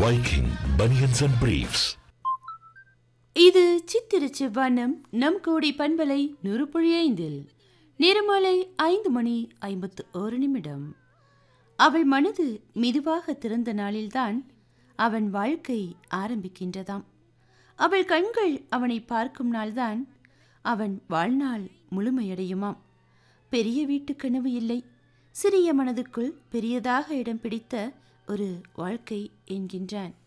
Viking Bunions and Briefs. இது சித்திரச்சு வண்ணம் நம் கோடி பண்பலை நூறு புள்ளி ஐந்தில் நிறமாலை ஐந்து மணி ஐம்பத்து ஒரு நிமிடம் அவள் மனது மெதுவாக திறந்த நாளில்தான் அவன் வாழ்க்கை ஆரம்பிக்கின்றதாம் அவள் கண்கள் அவனை பார்க்கும் நாள்தான் அவன் வாழ்நாள் முழுமையடையுமாம் பெரிய வீட்டு கனவு இல்லை சிறிய மனதுக்குள் பெரியதாக இடம் பிடித்த ஒரு வாழ்க்கை என்கின்றான்